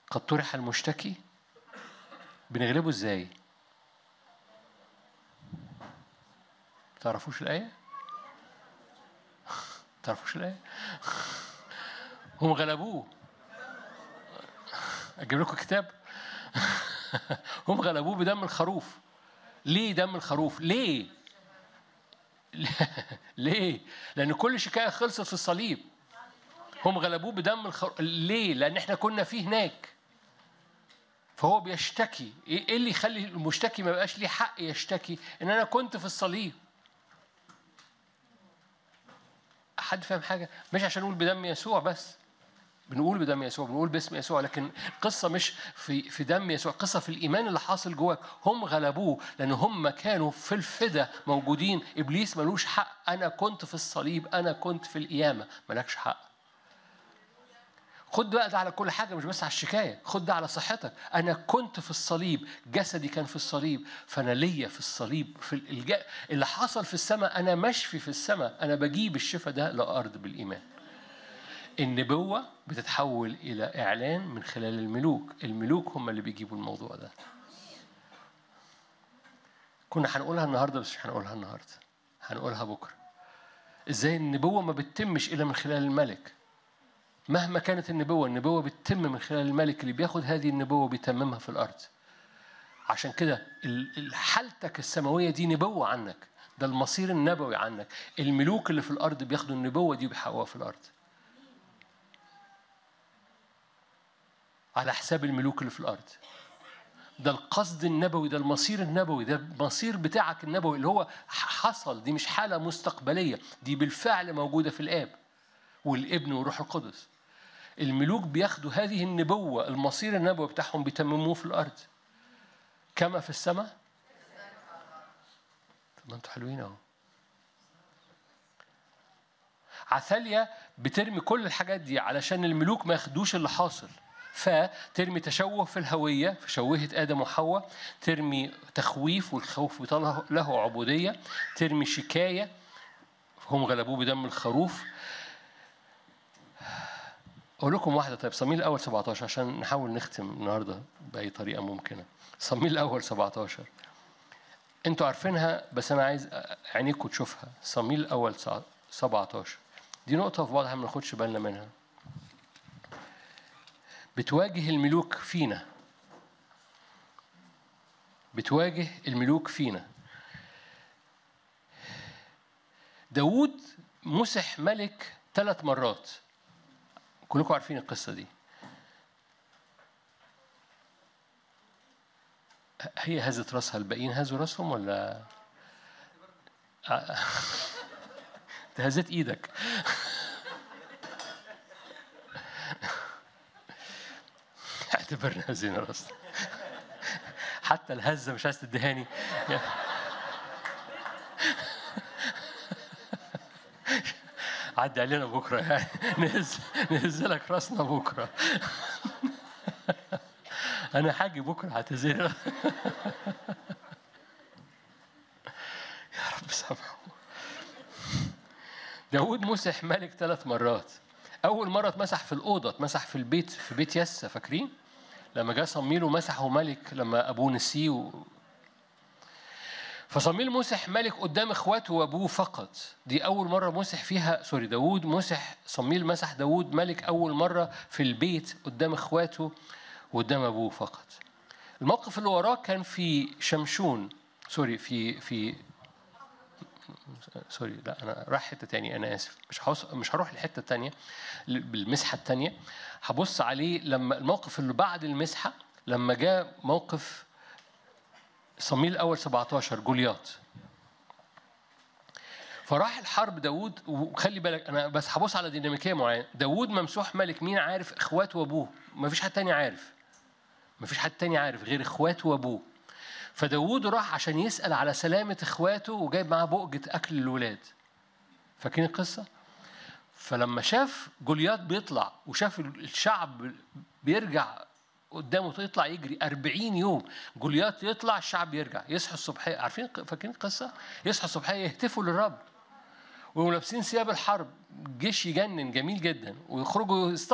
قد طرح المشتكي بنغلبه ازاي تعرفوش الآية؟ تعرفوش الآية؟ هم غلبوه أجيب لكم كتاب هم غلبوه بدم الخروف ليه دم الخروف؟ ليه؟ ليه؟ لأن كل شكاية خلصت في الصليب هم غلبوه بدم الخروف ليه؟ لأن احنا كنا فيه هناك فهو بيشتكي ايه اللي يخلي المشتكي ما يبقاش ليه حق يشتكي ان انا كنت في الصليب حد فاهم حاجه مش عشان نقول بدم يسوع بس بنقول بدم يسوع بنقول باسم يسوع لكن القصة مش في في دم يسوع القصة في الإيمان اللي حاصل جواك هم غلبوه لأن هم كانوا في الفدا موجودين إبليس ملوش حق أنا كنت في الصليب أنا كنت في القيامة ملكش حق خد بقى ده على كل حاجة مش بس على الشكاية خد ده على صحتك أنا كنت في الصليب جسدي كان في الصليب فأنا ليا في الصليب في الج... اللي حصل في السماء أنا مشفي في السماء أنا بجيب الشفاء ده لأرض بالإيمان النبوة بتتحول إلى إعلان من خلال الملوك الملوك هم اللي بيجيبوا الموضوع ده كنا هنقولها النهاردة بس مش هنقولها النهاردة هنقولها بكرة إزاي النبوة ما بتتمش إلا من خلال الملك مهما كانت النبوة النبوة بتتم من خلال الملك اللي بياخد هذه النبوة وبيتممها في الأرض عشان كده حالتك السماوية دي نبوة عنك ده المصير النبوي عنك الملوك اللي في الأرض بياخدوا النبوة دي وبيحققوها في الأرض على حساب الملوك اللي في الأرض ده القصد النبوي ده المصير النبوي ده المصير بتاعك النبوي اللي هو حصل دي مش حالة مستقبلية دي بالفعل موجودة في الآب والابن والروح القدس الملوك بياخدوا هذه النبوة المصير النبوي بتاعهم بيتمموه في الأرض كما في السماء طب ما انتوا حلوين اهو عثاليا بترمي كل الحاجات دي علشان الملوك ما ياخدوش اللي حاصل فترمي تشوه في الهوية في شوهة آدم وحواء ترمي تخويف والخوف له عبودية ترمي شكاية هم غلبوه بدم الخروف أقول لكم واحدة طيب صميل الأول 17 عشان نحاول نختم النهاردة بأي طريقة ممكنة صميل الأول 17 أنتوا عارفينها بس أنا عايز عينيكم تشوفها صميل الأول 17 دي نقطة في بعضها ما ناخدش بالنا منها بتواجه الملوك فينا بتواجه الملوك فينا داود مسح ملك ثلاث مرات كلكم عارفين القصة دي هي هزت راسها الباقيين هزوا راسهم ولا انت هزت ايدك اعتبرنا هزينا راسنا حتى الهزه مش عايز تدهاني عدي علينا بكره يعني نهز نهزلك راسنا بكره انا حاجي بكره اعتذر يا رب سامحه داود مسح ملك ثلاث مرات اول مره اتمسح في الاوضه اتمسح في البيت في بيت يسا فاكرين لما جه صميل ومسحه ملك لما ابوه نسيه و... فصميل مسح ملك قدام اخواته وابوه فقط دي اول مره مسح فيها سوري داوود مسح صميل مسح داوود ملك اول مره في البيت قدام اخواته وقدام ابوه فقط الموقف اللي وراه كان في شمشون سوري في في سوري لا انا رايح حته تانية انا اسف مش حوص... مش هروح للحته التانية بالمسحه التانية هبص عليه لما الموقف اللي بعد المسحه لما جاء موقف صميل الأول 17 جولياط فراح الحرب داوود وخلي بالك انا بس هبص على ديناميكيه معينه داوود ممسوح ملك مين عارف اخواته وابوه ما فيش حد تاني عارف ما فيش حد تاني عارف غير اخواته وابوه فداوود راح عشان يسال على سلامه اخواته وجايب معاه بؤجه اكل للولاد فاكرين القصه فلما شاف جولياط بيطلع وشاف الشعب بيرجع قدامه يطلع يجري 40 يوم جوليات يطلع الشعب يرجع يصحوا الصبحيه عارفين فاكرين القصه؟ يصحوا الصبحيه يهتفوا للرب ولابسين ثياب الحرب جيش يجنن جميل جدا ويخرجوا